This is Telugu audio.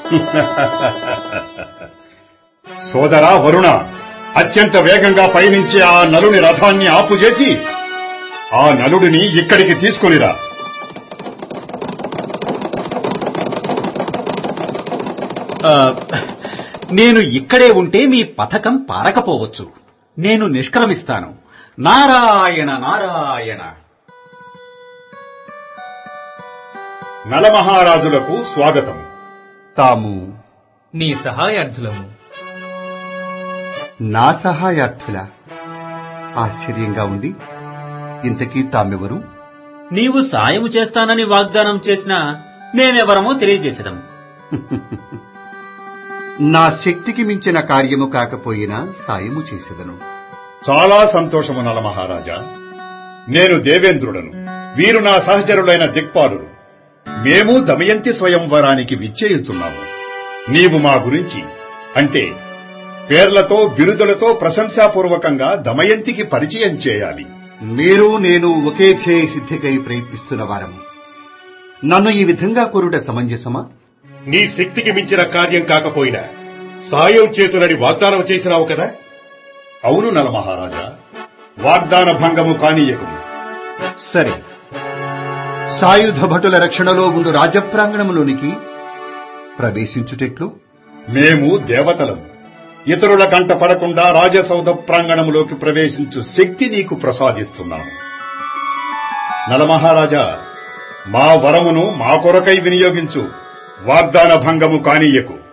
సోదరా వరుణ అత్యంత వేగంగా పయనించే ఆ నలుని రథాన్ని ఆపు చేసి ఆ నలుడిని ఇక్కడికి తీసుకునిరా ఆ, నేను ఇక్కడే ఉంటే మీ పథకం పారకపోవచ్చు నేను నిష్క్రమిస్తాను నారాయణ నారాయణ నలమహారాజులకు స్వాగతం తాము నీ సహాయార్థులము నా సహాయార్థుల ఆశ్చర్యంగా ఉంది ఇంతకీ తామెవరు నీవు సాయము చేస్తానని వాగ్దానం చేసినా మేమెవరమో తెలియజేసడం నా శక్తికి మించిన కార్యము కాకపోయినా సాయము చేసేదను చాలా సంతోషము నలమహారాజా నేను దేవేంద్రుడను వీరు నా సహచరులైన దిక్పాలురు మేము దమయంతి స్వయంవరానికి విచ్చేయుతున్నాము నీవు మా గురించి అంటే పేర్లతో బిరుదులతో ప్రశంసాపూర్వకంగా దమయంతికి పరిచయం చేయాలి మీరు నేను ఒకే ధ్యేయ సిద్ధికై ప్రయత్నిస్తున్న వారము నన్ను ఈ విధంగా కోరుట సమంజసమా నీ శక్తికి మించిన కార్యం కాకపోయినా సాయం చేతునని వాగ్దానం చేసినావు కదా అవును నలమహారాజా వాగ్దాన భంగము కానీయకము సరే సాయుధ భటుల రక్షణలో ఉండు రాజప్రాంగణంలోనికి ప్రవేశించుటెట్లు మేము దేవతలం ఇతరుల కంట పడకుండా రాజసౌధ ప్రాంగణంలోకి ప్రవేశించు శక్తి నీకు ప్రసాదిస్తున్నాము నలమహారాజా మా వరమును మా కొరకై వినియోగించు వాగ్దాన భంగము కానీయకు